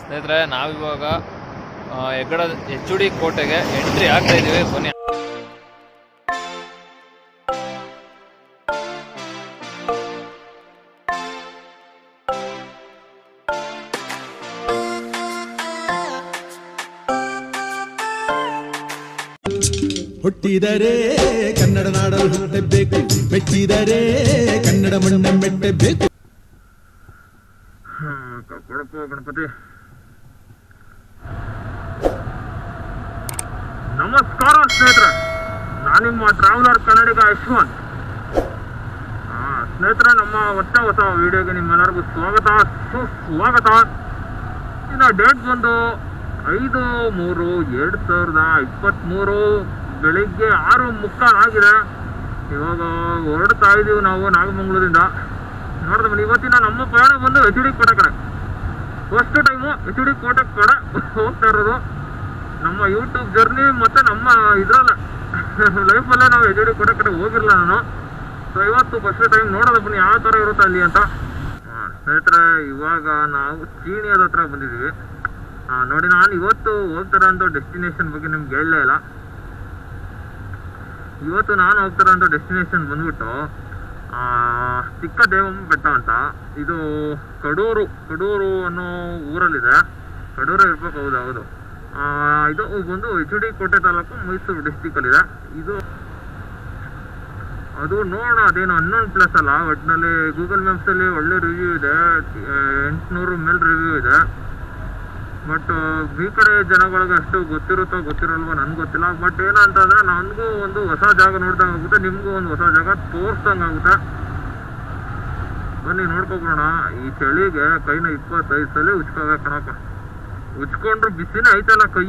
ಸ್ನೇಹಿತರೆ ನಾವಿವಾಗ ಆ, ಹೆಗ್ಗಡ ಎಚ್ ಡಿ ಕೋಟೆಗೆ ಎಂಟ್ರಿ ಆಗ್ತಾ ಇದೀವಿ ಬನ್ನಿ ಹುಟ್ಟಿದರೆ ಕನ್ನಡ ನಾಡಲು ಹುಟ್ಟಬೇಕು ಮೆಚ್ಚಿದರೆ ಕನ್ನಡ ಮಣ್ಣ ಮೆಟ್ಟಬೇಕು ಕೊಡಪ್ಪ ಗಣಪತಿ ನಮಸ್ಕಾರ ಸ್ನೇಹಿತರೆ ನಾನು ನಿಮ್ಮ ಟ್ರಾವೆಲರ್ ಕನ್ನಡಿಗ ಯಶವಂತ್ ಆ, ಸ್ನೇಹಿತರೆ ನಮ್ಮ ಹೊಸ ಹೊಸ ವಿಡಿಯೋಗೆ ನಿಮ್ಮೆಲ್ಲರಿಗೂ ಸ್ವಾಗತ ಸುಸ್ವಾಗತ ಇನ್ನು ಡೇಟ್ ಬಂದು ಐದು ಮೂರು ಎರಡು ಸಾವಿರದ ಇಪ್ಪತ್ತ್ಮೂರು ಬೆಳಿಗ್ಗೆ ಆರು ಮುಕ್ಕಾಲು ಆಗಿದೆ ಇವಾಗ ಹೊರಡ್ತಾ ಇದ್ದೀವಿ ನಾವು ನಾಗಮಂಗಲದಿಂದ ನೋಡಿದ ಬನ್ನಿ ಇವತ್ತಿನ ನಮ್ಮ ಪ್ರಯಾಣ ಬಂದು ಎಚ್ ಡಿ ಕೋಟೆ ಕಡೆ ಫಸ್ಟ್ ಟೈಮು ಎಚ್ ಡಿ ಕೋಟೆ ಕಡೆ ಹೋಗ್ತಾ ಇರೋದು ನಮ್ಮ ಯೂಟ್ಯೂಬ್ ಜರ್ನಿ ಮತ್ತು ನಮ್ಮ ಇದ್ರಲ್ಲ ಲೈಫಲ್ಲೇ ನಾವು ಎಚ್ ಡಿ ಕೋಟೆ ಕಡೆ ಹೋಗಿರಲಿಲ್ಲ ನಾನು ಸೊ ಇವತ್ತು ಫಸ್ಟ್ ಟೈಮ್ ನೋಡೋದ ಬನ್ನಿ ಯಾವ ಥರ ಇರುತ್ತೆ ಅಲ್ಲಿ ಅಂತ ಆ, ಸ್ನೇಹಿತರೆ ಇವಾಗ ನಾವು ಚೀನಿಯದ ಹತ್ರ ಬಂದಿದ್ದೀವಿ ಆ, ನೋಡಿ ನಾನು ಇವತ್ತು ಹೋಗ್ತಿರೋಂಥ ಡೆಸ್ಟಿನೇಷನ್ ಬಗ್ಗೆ ನಿಮ್ಗೆ ಹೇಳಲೇ ಇಲ್ಲ ಇವತ್ತು ನಾನು ಹೋಗ್ತಿರೋಂಥ ಡೆಸ್ಟಿನೇಷನ್ ಬಂದ್ಬಿಟ್ಟು ಆ, ಚಿಕ್ಕ ದೇವಮ್ಮ ಬೆಟ್ಟ ಅಂತ ಇದು ಕಡೂರು ಕಡೂರು ಅನ್ನೋ ಊರಲ್ಲಿದೆ ಕಡೂರು ಇರ್ಬೇಕು ಹೌದು ಹೌದು ಆ, ಇದು ಬಂದು ಎಚ್ ಡಿ ಕೋಟೆ ತಾಲೂಕು ಮೈಸೂರು ಡಿಸ್ಟಿಕಲ್ಲಿದೆ ಇದು ಅದು ನೋಡೋಣ ಅದೇನು ಹನ್ನೊಂದು ಪ್ಲಸ್ ಅಲ್ಲ ಒಟ್ಟಿನಲ್ಲಿ ಗೂಗಲ್ ಮ್ಯಾಪ್ಸಲ್ಲಿ ಒಳ್ಳೆ ರಿವ್ಯೂ ಇದೆ ಎಂಟುನೂರು ಮೇಲೆ ರಿವ್ಯೂ ಇದೆ ಬಟ್ ಈ ಕಡೆ ಜನಗಳಿಗೆ ಅಷ್ಟು ಗೊತ್ತಿರುತ್ತೋ ಗೊತ್ತಿರಲ್ವೋ ನನ್ಗೆ ಗೊತ್ತಿಲ್ಲ ಬಟ್ ಏನಂತಂದ್ರೆ ನನಗೂ ಒಂದು ಹೊಸ ಜಾಗ ನೋಡ್ದಂಗೆ ಆಗುತ್ತೆ ನಿಮಗೂ ಒಂದು ಹೊಸ ಜಾಗ ತೋರಿಸ್ದಂಗೆ ಆಗುತ್ತೆ ಬನ್ನಿ ನೋಡ್ಕೊಬಿಡೋಣ ಈ ಚಳಿಗೆ ಕೈನ ಇಪ್ಪತ್ತೈದು ಸಲ ಉಚ್ಕೋಬೇಕು ಕಣಪ್ಪ ಉಚ್ಕೊಂಡ್ರೆ ಬಿಸಿನೇ ಐತಲ್ಲ ಕೈ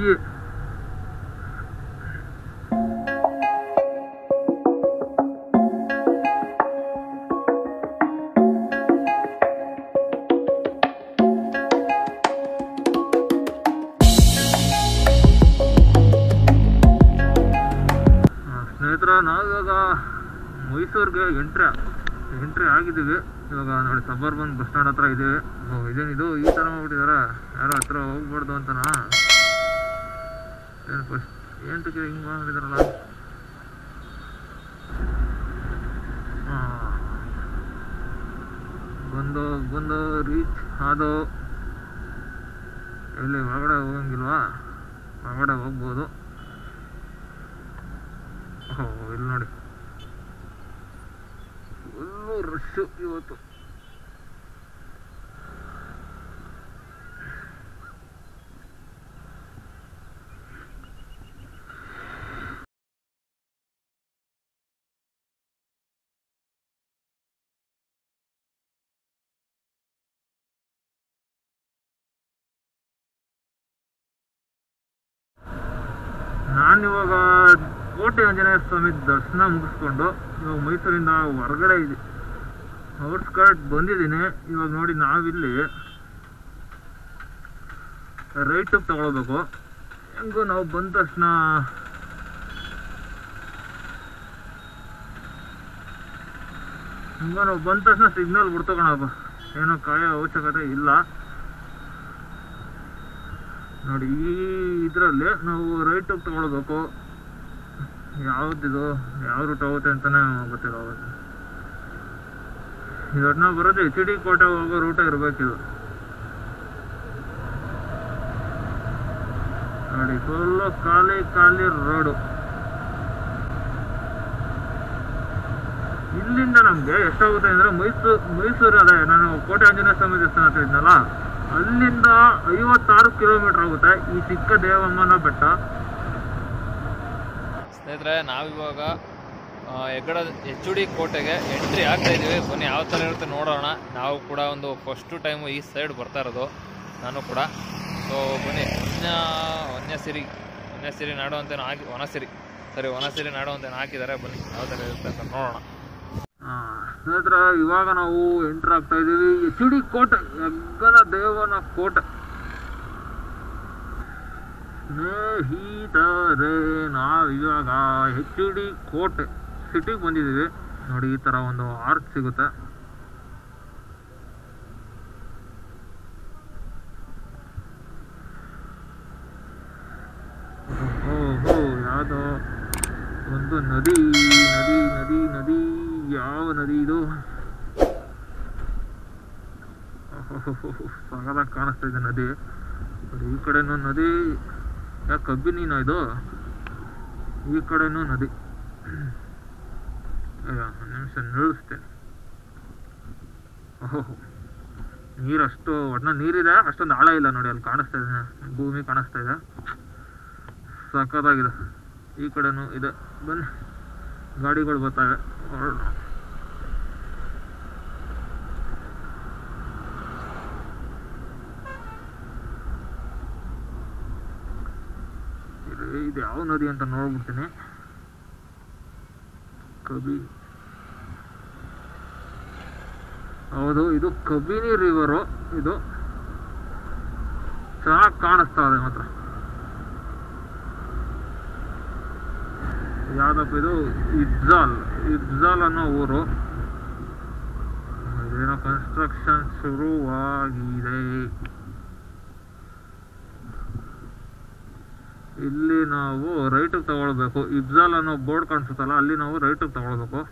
ಆ, ಸ್ನೇಹಿತರ ನಾವಿವಾಗ ಮೈಸೂರಿಗೆ ಎಂಟ್ರಿ ಎಂಟ್ರಿ ಆಗಿದ್ದೀವಿ ಇವಾಗ ನೋಡಿ ಸಬರ್ಬನ್ ಬಸ್ ಸ್ಟ್ಯಾಂಡ್ ಹತ್ರ ಇದ್ದೀವಿ ಓ, ಇದೇನಿದು ಈ ಥರ ಮಾಡ್ಬಿಟ್ಟಿದಾರ ಯಾರೋ ಹತ್ರ ಹೋಗ್ಬಾರ್ದು ಅಂತನಾ ಏನು ಫಸ್ಟ್ ಎಂಟಕ್ಕೆ ಹಿಂಗೆ ಮಾಡಿದಾರಲ್ಲ ಬಂದು ಬಂದು ರೀಚ್ ಆದೋ ಎಲ್ಲಿ ಒಳಗಡೆ ಹೋಗಂಗಿಲ್ವಾ ಒಳಗಡೆ ಹೋಗ್ಬೋದು ಓ ಇಲ್ಲಿ ನೋಡಿ ಫುಲ್ಲು ರಶ್ಶು ಇವತ್ತು ನಾನಿವಾಗ ಕೋಟೆ ಆಂಜನೇಯ ಸ್ವಾಮಿ ದರ್ಶನ ಮುಗಿಸ್ಕೊಂಡು ಇವಾಗ ಮೈಸೂರಿಂದ ಹೊರಗಡೆ ಇದೆ ಔಟ್ಸ್ಕರ್ಟ್ ಬಂದಿದ್ದೀನಿ ಇವಾಗ ನೋಡಿ ನಾವಿಲ್ಲಿ ರೈಟ್ ತಗೊಳ್ಬೇಕು ಹೆಂಗೋ ನಾವು ಬಂದ ತಕ್ಷಣ ಹಿಂಗ ನಾವು ಬಂದ ತಕ್ಷಣ ಸಿಗ್ನಲ್ ಬಿಡ್ತೋಣಪ್ಪ ಏನೋ ಕಾಯೋ ಅವಶ್ಯಕತೆ ಇಲ್ಲ ನೋಡಿ ಈ ಇದರಲ್ಲಿ ನಾವು ರೈಟ್ ತಗೊಳ್ಬೇಕು ಯಾವ್ದಿದು ಯಾವ ರೂಟ್ ಹೋಗುತ್ತೆ ಅಂತಾನೆ ಗೊತ್ತಿಲ್ಲ ಅವತ್ತು ಇವಾಗ ನಾವು ಬರೋದು ಎಚ್ ಡಿ ಕೋಟೆ ಹೋಗೋ ರೂಟ ಇರಬೇಕಿದು ನೋಡಿ ಫುಲ್ಲು ಖಾಲಿ ಖಾಲಿ ರೋಡು ಇಲ್ಲಿಂದ ನಮಗೆ ಎಷ್ಟಾಗುತ್ತೆ ಅಂದರೆ ಮೈಸೂರು ಮೈಸೂರು ಅದೇ ನಾನು ಕೋಟೆ ಆಂಜನೇಯ ಸ್ವಾಮಿ ದೇವಸ್ಥಾನ ಹತ್ರ ಇದ್ನಲ್ಲ ಅಲ್ಲಿಂದ ಐವತ್ತಾರು ಕಿಲೋಮೀಟರ್ ಆಗುತ್ತೆ ಈ ಚಿಕ್ಕ ದೇವಮ್ಮನ ಬೆಟ್ಟ ಸ್ನೇಹಿತರೆ ನಾವಿವಾಗ ಆ, ಹೆಗ್ಗಡ ಎಚ್ ಡಿ ಕೋಟೆಗೆ ಎಂಟ್ರಿ ಆಗ್ತಾ ಇದೀವಿ ಬನ್ನಿ ಯಾವ ಥರ ಇರುತ್ತೆ ನೋಡೋಣ ನಾವು ಕೂಡ ಒಂದು ಫಸ್ಟು ಟೈಮು ಈ ಸೈಡ್ ಬರ್ತಾ ಇರೋದು ನಾನು ಕೂಡ ಸೊ ಬನ್ನಿ ವನ್ಯ ವನ್ಯಸಿರಿ ವನ್ಯಸಿರಿ ನಾಡು ಅಂತ ಹಾಕಿ ವನಸಿರಿ ಸರಿ ವನಸಿರಿ ನಾಡು ಅಂತ ಹಾಕಿದ್ದಾರೆ ಬನ್ನಿ ಯಾವ ಥರ ಇರುತ್ತೆ ಅಂತ ನೋಡೋಣ ಆ, ಸ್ನೇಹಿತರೆ ಇವಾಗ ನಾವು ಎಂಟರ್ ಆಗ್ತಾ ಇದೀವಿ ಎಚ್ ಡಿ ಕೋಟೆ ಯಜ್ಞನ ದೇವನ ಕೋಟೆ ಸ್ನೇಹಿತರೆ ನಾವಿವಾಗ ಎಚ್ ಡಿ ಕೋಟೆ ಸಿಟಿಗೆ ಬಂದಿದ್ದೀವಿ ನೋಡಿ ಈ ಥರ ಒಂದು ಆರ್ಚ್ ಸಿಗುತ್ತೆ ಓಹೋ ಯಾವುದೋ ಒಂದು ನದಿ ನದಿ ನದಿ ನದಿ ಯಾವ ನದಿ ಇದು ಸಗದಾಗಿ ಕಾಣಿಸ್ತಾ ಇದೆ ನದಿ ನೋಡಿ, ಈ ಕಡೆನೂ ನದಿ ಯಾಕೆ ಕಬ್ಬಿನ ಇದು ಈ ಕಡೆನೂ ನದಿ ಅಯ್ಯೋ, ಒಂದ್ ನಿಮಿಷ ನಿಲ್ಲಿಸ್ತೇನೆ ಓಹೋ ನೀರು ಅಷ್ಟು ಒಟ್ನ ನೀರಿದೆ ಅಷ್ಟೊಂದು ಆಳ ಇಲ್ಲ ನೋಡಿ ಅಲ್ಲಿ ಕಾಣಿಸ್ತಾ ಇದೆ ಭೂಮಿ ಕಾಣಿಸ್ತಾ ಇದೆ ಸಖತ್ತಾಗಿದೆ ಈ ಕಡೆನೂ ಇದೆ ಬನ್ನಿ ಗಾಡಿಗಳು ಬರ್ತಾವೆ ಹೊರಡು ಇದು ಇದು ಯಾವ ನದಿ ಅಂತ ನೋಡ್ಬಿಡ್ತೀನಿ ಕಬಿ ಹೌದು ಇದು ಕಬಿನಿ ರಿವರು ಇದು ಚೆನ್ನಾಗಿ ಕಾಣಿಸ್ತಾ ಇದೆ ಮಾತ್ರ ಯಾವ್ದಪ್ಪ ಇದು ಇಜ್ಜಾಲ್ ಇಜ್ಜಾಲ್ ಅನ್ನೋ ಊರು ಏನೋ ಕನ್ಸ್ಟ್ರಕ್ಷನ್ ಶುರುವಾಗಿದೆ ಇಲ್ಲಿ ನಾವು ರೈಟಿಗೆ ತಗೊಳ್ಬೇಕು ಇಬ್ಜಾಲ್ ಅನ್ನೋ ಬೋರ್ಡ್ ಕಾಣಿಸುತ್ತಲ್ಲ ಅಲ್ಲಿ ನಾವು ರೈಟಿಗೆ ತಗೊಳ್ಬೇಕು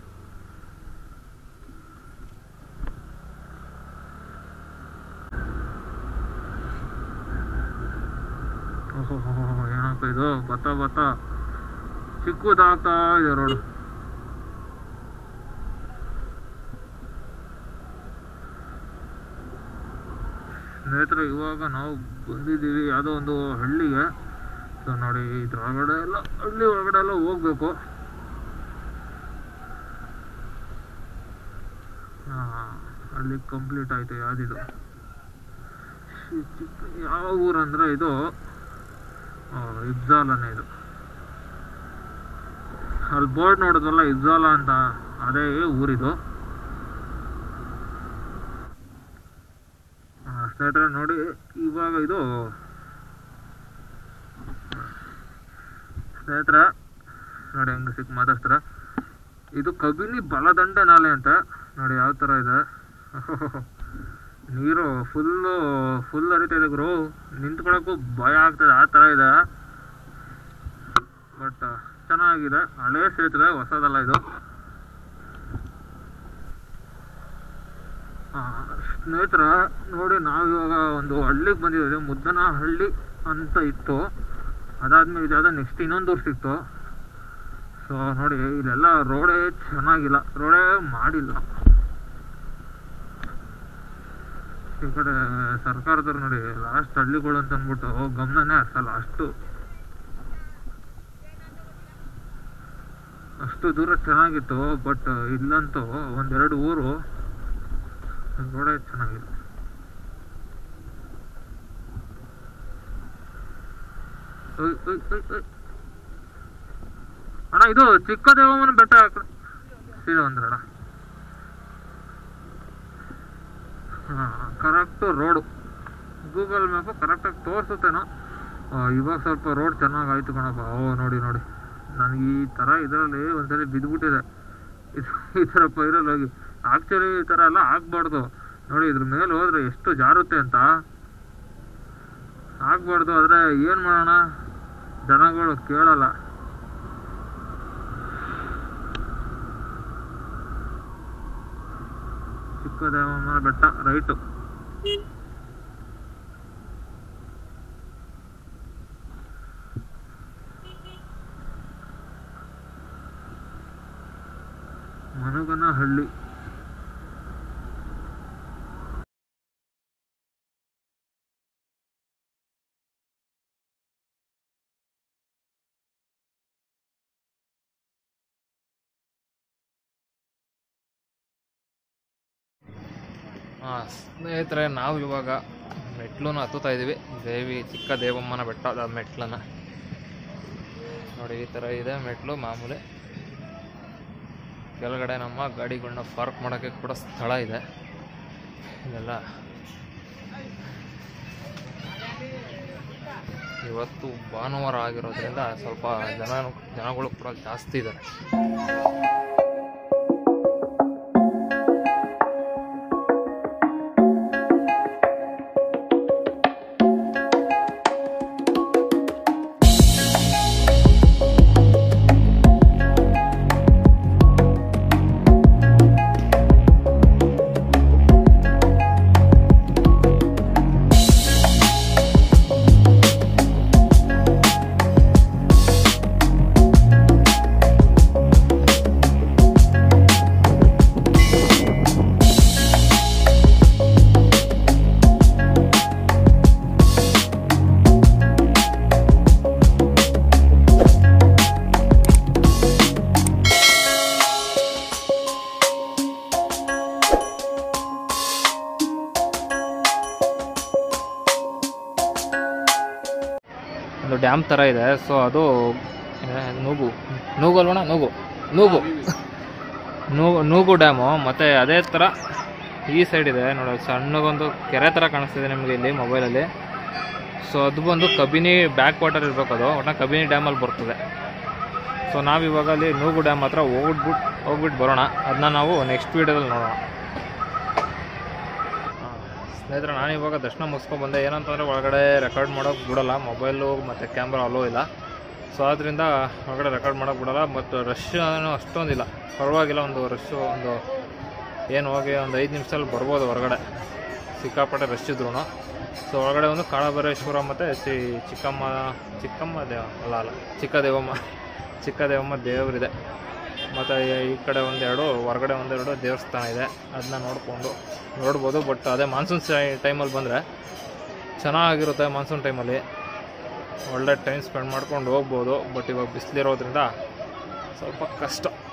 ಓಹೋ ಏನಪ್ಪ ಇದು ಬತ್ತ ಬತ್ತ ಚಿಕ್ಕದಾಗ್ತಾ ಇದೆ ರೋಡ್ ಸ್ನೇಹಿತರೆ ಇವಾಗ ನಾವು ಬಂದಿದ್ದೀವಿ ಯಾವುದೋ ಒಂದು ಹಳ್ಳಿಗೆ ಸೊ ನೋಡಿ ಇದ್ರ ಒಳಗಡೆ ಎಲ್ಲ ಹಳ್ಳಿ ಒಳಗಡೆ ಎಲ್ಲ ಹೋಗ್ಬೇಕು ಹಾಂ ಹಳ್ಳಿ ಕಂಪ್ಲೀಟ್ ಆಯಿತು ಯಾವುದಿದು ಶಿ- ಚಿಕ್ಕ ಯಾವ ಊರಂದ್ರೆ ಇದು ಆ, ಇಬ್ಜಾಲನೇ ಇದು ಅಲ್ಲಿ ಬೋರ್ಡ್ ನೋಡಿದ್ವಲ್ಲ ಇಬ್ಜಾಲ ಅಂತ ಅದೇ ಊರಿದು ಆ, ಸ್ನೇಹಿತರೆ ನೋಡಿ ಇವಾಗ ಇದು ಸ್ನೇಹಿತರೆ ನೋಡಿ ಹೆಂಗೆ ಸಿಕ್ಕ ಮಾತಾಡ್ತಾರ ಇದು ಕಬಿನಿ ಬಲದಂಡೆ ನಾಲೆ ಅಂತ ನೋಡಿ ಯಾವ ಥರ ಇದೆ ನೀರು ಫುಲ್ಲು ಫುಲ್ ಹರಿತಾ ಇದೆ ಗುರು ನಿಂತ್ಕೊಳಕ್ಕೂ ಭಯ ಆಗ್ತದೆ ಆ ಥರ ಇದೆ ಬಟ್ ಚೆನ್ನಾಗಿದೆ ಹಳೇ ಸೇತುವೆ ಹೊಸದಲ್ಲ ಇದು ಆ, ಸ್ನೇಹಿತರ ನೋಡಿ ನಾವು ಇವಾಗ ಒಂದು ಹಳ್ಳಿಗೆ ಬಂದಿದ್ದೀವಿ ಮುದ್ದನ ಹಳ್ಳಿ ಅಂತ ಇತ್ತು ಅದಾದ್ಮೇಲೆ ಇದಾದ ನೆಕ್ಸ್ಟ್ ಇನ್ನೊಂದು ಊರು ಸಿಕ್ತು ಸೊ ನೋಡಿ ಇಲ್ಲೆಲ್ಲ ರೋಡೇ ಚೆನ್ನಾಗಿಲ್ಲ ರೋಡೇ ಮಾಡಿಲ್ಲ ಈ ಕಡೆ ಸರ್ಕಾರದವ್ರು ನೋಡಿ ಲಾಸ್ಟ್ ಹಳ್ಳಿಗಳು ಅಂತ ಅಂದ್ಬಿಟ್ಟು ಗಮನನೇ ಹರ್ಸಲ್ಲ ಅಷ್ಟು ಅಷ್ಟು ದೂರ ಚೆನ್ನಾಗಿತ್ತು ಬಟ್ ಇಲ್ಲಂತೂ ಒಂದೆರಡು ಊರು ರೋಡೇ ಚೆನ್ನಾಗಿಲ್ಲ ಒಯ್, ಒಯ್, ಒಯ್, ಒಯ್. ಅಣ್ಣ ಇದು ಚಿಕ್ಕ ದೇವಮ್ಮನ ಬೆಟ್ಟ ಆ ಕಡೆ. ಸೀದಾ ಬಂದ್ರಣ್ಣ ಹಾಂ ಕರೆಕ್ಟು ರೋಡು ಗೂಗಲ್ ಮ್ಯಾಪು ಕರೆಕ್ಟಾಗಿ ತೋರಿಸುತ್ತೇನೋ ಆ, ಇವಾಗ ಸ್ವಲ್ಪ ರೋಡ್ ಚೆನ್ನಾಗಿ ಆಯ್ತು ಕಣಪ್ಪ ಓ ನೋಡಿ ನೋಡಿ ನನಗೆ ಈ ಥರ ಇದರಲ್ಲಿ ಒಂದ್ಸರಿ ಬಿದ್ದುಬಿಟ್ಟಿದೆ ಇದು ಈ ಥರ ಪೈರಲ್ಲಿ ಹೋಗಿ ಆ್ಯಕ್ಚುಲಿ ಈ ಥರ ಎಲ್ಲ ಆಗ್ಬಾರ್ದು ನೋಡಿ ಇದ್ರ ಮೇಲೆ ಹೋದ್ರೆ ಎಷ್ಟು ಜಾರುತ್ತೆ ಅಂತ ಆಗ್ಬಾರ್ದು ಆದರೆ ಏನು ಮಾಡೋಣ ಜನಗಳು ಕೇಳಲ್ಲ ಚಿಕ್ಕದೇವಮ್ಮನ ಬೆಟ್ಟ ರೈಟು ಮನಗನಹಳ್ಳಿ ಹಾಂ ಸ್ನೇಹಿತರೆ ನಾವು ಇವಾಗ ಮೆಟ್ಲನ್ನ ಹತ್ತುತ್ತಾ ಇದ್ದೀವಿ ದೇವಿ ಚಿಕ್ಕ ದೇವಮ್ಮನ ಬೆಟ್ಟದ ಮೆಟ್ಲನ್ನ ನೋಡಿ ಈ ಥರ ಇದೆ ಮೆಟ್ಲು ಮಾಮೂಲಿ ಕೆಳಗಡೆ ನಮ್ಮ ಗಾಡಿಗಳನ್ನ ಪಾರ್ಕ್ ಮಾಡೋಕ್ಕೆ ಕೂಡ ಸ್ಥಳ ಇದೆ ಇದೆಲ್ಲ ಇವತ್ತು ಭಾನುವಾರ ಆಗಿರೋದ್ರಿಂದ ಸ್ವಲ್ಪ ಜನ ಜನಗಳು ಕೂಡ ಜಾಸ್ತಿ ಇದ್ದಾರೆ ಒಂದು ಡ್ಯಾಮ್ ಥರ ಇದೆ ಸೊ ಅದು ಏ, ನೂಗು ನೂಗು ಅಲ್ವಣ ನೂಗು ನೂಗು ನೂಗು ನೂಗು ಡ್ಯಾಮು ಮತ್ತು ಅದೇ ಥರ ಈ ಸೈಡ್ ಇದೆ ನೋಡಿ ಸಣ್ಣಗೊಂದು ಕೆರೆ ಥರ ಕಾಣಿಸ್ತಿದೆ ನಿಮಗೆ ಇಲ್ಲಿ ಮೊಬೈಲಲ್ಲಿ ಸೊ ಅದು ಬಂದು ಕಬಿನಿ ಬ್ಯಾಕ್ ವಾಟರ್ ಇರಬೇಕು ಅದು ಒಟ್ಟು ಕಬಿನಿ ಡ್ಯಾಮಲ್ಲಿ ಬರ್ತದೆ ಸೊ ನಾವಿವಾಗ ಅಲ್ಲಿ ನೂಗು ಡ್ಯಾಮ್ ಹತ್ರ ಹೋಗ್ಬಿಟ್ಟು ಹೋಗ್ಬಿಟ್ಟು ಬರೋಣ ಅದನ್ನ ನಾವು ನೆಕ್ಸ್ಟ್ ವೀಡಿಯೋದಲ್ಲಿ ನೋಡೋಣ ಆ, ಸ್ನೇಹಿತರೆ ನಾನು ಇವಾಗ ದರ್ಶನ ಮುಗಿಸ್ಕೊಂಡು ಬಂದೆ ಏನಂತಂದರೆ ಒಳಗಡೆ ರೆಕಾರ್ಡ್ ಮಾಡೋಕೆ ಬಿಡೋಲ್ಲ ಮೊಬೈಲು ಮತ್ತು ಕ್ಯಾಮ್ರಾ ಅಲೋ ಇಲ್ಲ ಸೊ ಆದ್ದರಿಂದ ಹೊರಗಡೆ ರೆಕಾರ್ಡ್ ಮಾಡೋಕೆ ಬಿಡೋಲ್ಲ ಮತ್ತು ರಶ್ ಅಷ್ಟೊಂದಿಲ್ಲ ಪರವಾಗಿಲ್ಲ ಒಂದು ರಶ್ಶು ಒಂದು ಏನು ಹೋಗಿ ಒಂದು ಐದು ನಿಮಿಷದಲ್ಲಿ ಬರ್ಬೋದು ಹೊರಗಡೆ ಸಿಕ್ಕಾಪಟ್ಟೆ ರಶ್ ಇದ್ರು ಸೊ ಒಳಗಡೆ ಒಂದು ಕಾಳಭೈರೇಶ್ವರ ಮತ್ತು ಶ್ರೀ ಚಿಕ್ಕಮ್ಮ ಚಿಕ್ಕಮ್ಮ ದೇವ ಅಲ್ಲ ಅಲ್ಲ ಚಿಕ್ಕ ದೇವಮ್ಮ ಚಿಕ್ಕ ದೇವಮ್ಮ ದೇವರಿದೆ ಮತ್ತು ಈ ಕಡೆ ಒಂದೆರಡು ಹೊರಗಡೆ ಒಂದೆರಡು ದೇವಸ್ಥಾನ ಇದೆ ಅದನ್ನ ನೋಡಿಕೊಂಡು ನೋಡ್ಬೋದು ಬಟ್ ಅದೇ ಮಾನ್ಸೂನ್ ಟೈಮಲ್ಲಿ ಬಂದರೆ ಚೆನ್ನಾಗಿರುತ್ತೆ ಮಾನ್ಸೂನ್ ಟೈಮಲ್ಲಿ ಒಳ್ಳೆ ಟೈಮ್ ಸ್ಪೆಂಡ್ ಮಾಡ್ಕೊಂಡು ಹೋಗ್ಬೋದು ಬಟ್ ಇವಾಗ ಬಿಸಿಲಿರೋದ್ರಿಂದ ಸ್ವಲ್ಪ ಕಷ್ಟ